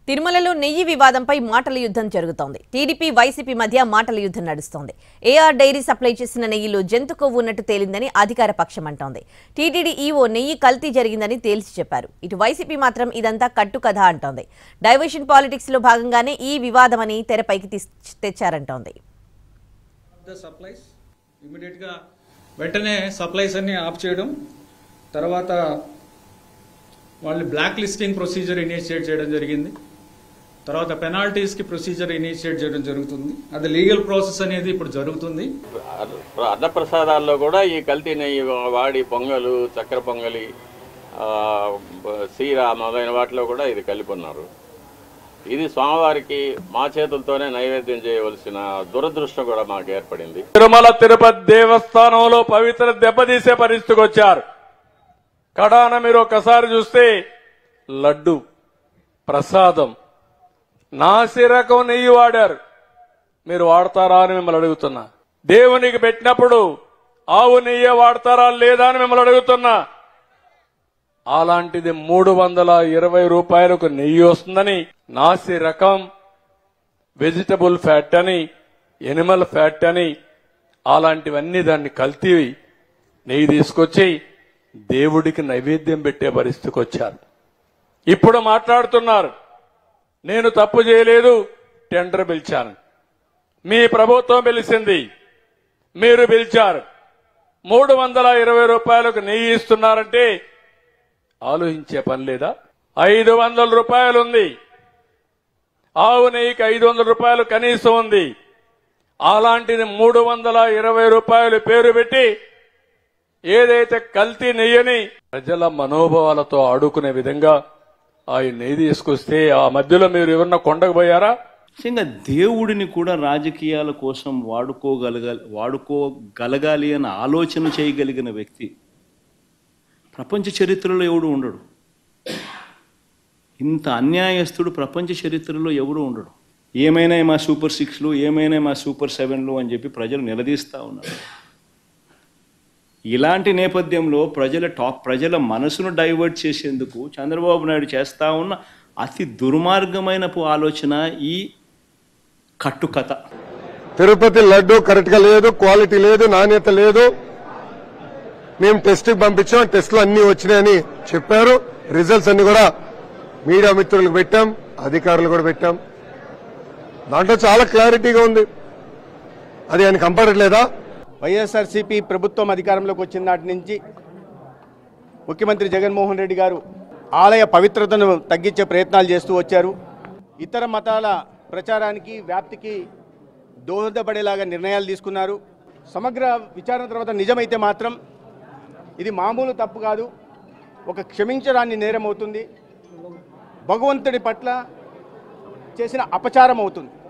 తిరుమలలో నెయ్యి వివాదంపై మాటల యుద్ధం జరుగుతోంది టీడీపీ వైసీపీ మధ్య మాటల యుద్ధం నడుస్తోంది ఏఆర్ డైరీ సప్లై చేసిన నెయ్యిలో జంతు కొవ్వు ఉన్నట్టు తేలిందని అధికార పక్షం అంటోంది టీటీడీ ఈవో నెయ్యి కల్తీ జరిగిందని తేల్చి చెప్పారు ఇటు వైసీపీ మాత్రం ఇదంతా కట్టుకథ అంటోంది డైవర్షన్ పాలిటిక్స్ లో భాగంగానే ఈ వివాదమని తెరపైకి తీస్- తెచ్చారంటోంది ద సప్లైస్ ఇమీడియట్గా వెంటనే సప్లైస్ అన్ని ఆఫ్ చేయడం తర్వాత వాళ్ళు బ్లాక్ లిస్టింగ్ ప్రొసీజర్ ఇనిషియేట్ చేయడం జరిగింది తర్వాత పెనాల్టీస్కి ప్రొసీజర్ ఇనిషియేట్ చేయడం జరుగుతుంది అది లీగల్ ప్రాసెస్ అనేది ఇప్పుడు జరుగుతుంది అన్న- అన్నప్రసాదాల్లో కూడా ఈ కల్తీ నెయ్యి వాడి పొంగలు చక్కెర పొంగలి ఆ, బ- సీర మొదలైన వాటిలో కూడా ఇది కలిపి ఉన్నారు ఇది స్వామివారికి మా చేతులతోనే నైవేద్యం చేయవలసిన దురదృష్టం కూడా మాకు ఏర్పడింది తిరుమల తిరుపతి దేవస్థానంలో పవిత్ర దెబ్బతీసే పరిస్థితికి వచ్చారు కడాన మీరు ఒకసారి చూస్తే లడ్డు ప్రసాదం నాసి రకం నెయ్యి వాడారు మీరు వాడతారా అని మిమ్మల్ని అడుగుతున్నా దేవునికి పెట్టినప్పుడు ఆవు నెయ్యి వాడతారా లేదా అని మిమ్మల్ని అడుగుతున్నా అలాంటిది మూడు వందల ఇరవై రూపాయలకు నెయ్యి వస్తుందని నాసి రకం వెజిటబుల్ ఫ్యాట్ అని ఎనిమల్ ఫ్యాట్ అని అలాంటివన్నీ దాన్ని కల్తీ నెయ్యి తీసుకొచ్చి దేవుడికి నైవేద్యం పెట్టే పరిస్థితికి వచ్చారు ఇప్పుడు మాట్లాడుతున్నారు నేను తప్పు చేయలేదు టెండర్ పిలిచాను మీ ప్రభుత్వం పిలిచింది మీరు పిలిచారు మూడు వందల ఇరవై రూపాయలకు నెయ్యి ఇస్తున్నారంటే ఆలోచించే పని లేదా ఐదు వందల రూపాయలు ఉంది ఆవు నెయ్యికి ఐదు వందల రూపాయలు కనీసం ఉంది అలాంటిది మూడు వందల ఇరవై రూపాయలు పేరు పెట్టి ఏదైతే కల్తీ నెయ్యని ప్రజల మనోభావాలతో ఆడుకునే విధంగా ఆయన నెయ్యి తీసుకొస్తే ఆ మధ్యలో మీరు ఎవరన్నా కొండకు పోయారా నిజంగా దేవుడిని కూడా రాజకీయాల కోసం వాడుకోగలగాలి వాడుకోగలగాలి అని ఆలోచన చేయగలిగిన వ్యక్తి ప్రపంచ చరిత్రలో ఎవడు ఉండడు ఇంత అన్యాయస్తుడు ప్రపంచ చరిత్రలో ఎవడు ఉండడు ఏమైనా మా సూపర్ సిక్స్లు ఏమైనా మా సూపర్ సెవెన్లు అని చెప్పి ప్రజలు నిలదీస్తూ ఉన్నారు ఇలాంటి నేపథ్యంలో ప్రజల టాప్ ప్రజల మనసును డైవర్ట్ చేసేందుకు చంద్రబాబు నాయుడు చేస్తా ఉన్న అతి దుర్మార్గమైన ఆలోచన ఈ కట్టుకథ తిరుపతి లడ్డు కరెక్ట్ గా లేదు క్వాలిటీ లేదు నాణ్యత లేదు మేము టెస్ట్ పంపించాం టెస్ట్లు అన్ని వచ్చినాయని చెప్పారు రిజల్ట్స్ అన్ని కూడా మీడియా మిత్రులకు పెట్టాం అధికారులు కూడా పెట్టాం దాంట్లో చాలా క్లారిటీగా ఉంది అది ఆయన కంపడట్లేదా వైఎస్ఆర్సీపీ ప్రభుత్వం అధికారంలోకి వచ్చిన నాటి నుంచి ముఖ్యమంత్రి జగన్మోహన్ రెడ్డి గారు ఆలయ పవిత్రతను తగ్గించే ప్రయత్నాలు చేస్తూ వచ్చారు ఇతర మతాల ప్రచారానికి వ్యాప్తికి దోహదపడేలాగా నిర్ణయాలు తీసుకున్నారు సమగ్ర విచారణ తర్వాత నిజమైతే మాత్రం ఇది మామూలు తప్పు కాదు ఒక క్షమించడాన్ని నేరం అవుతుంది భగవంతుడి పట్ల చేసిన అపచారం అవుతుంది